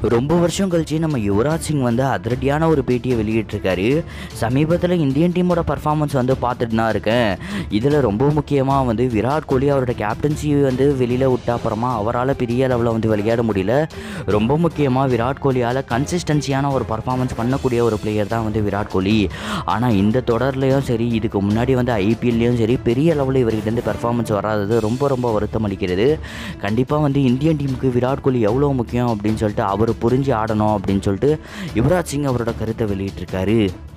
ரொம்ப வருஷம் கழிச்சு நம்ம யுவராஜ் சிங் வந்து அதிரடியான ஒரு பேட்டியை வெளியிட்டிருக்காரு சமீபத்தில் இந்தியன் டீமோட பர்ஃபார்மன்ஸ் வந்து பார்த்துட்டு தான் இருக்கேன் இதில் ரொம்ப முக்கியமாக வந்து விராட் கோலி அவரோட கேப்டன்சி வந்து வெளியில் விட்ட அப்புறமா அவரால் பெரிய லெவலில் வந்து விளையாட முடியல ரொம்ப முக்கியமாக விராட் கோலியால் கன்சிஸ்டன்சியான ஒரு பர்ஃபார்மன்ஸ் பண்ணக்கூடிய ஒரு பிளேயர் தான் வந்து விராட் கோலி ஆனால் இந்த தொடர்லையும் சரி இதுக்கு முன்னாடி வந்து ஐபிஎல்லையும் சரி பெரிய லெவலில் இவர்கிட்டருந்து பெர்ஃபார்மன்ஸ் வராதது ரொம்ப ரொம்ப வருத்தம் அளிக்கிறது கண்டிப்பாக வந்து இந்தியன் டீமுக்கு விராட் கோலி எவ்வளோ முக்கியம் அப்படின்னு சொல்லிட்டு அவர் புரிஞ்சு ஆடணும் அப்படின்னு சொல்லிட்டு யுவராஜ் சிங் அவரோட கருத்தை வெளியிட்டிருக்காரு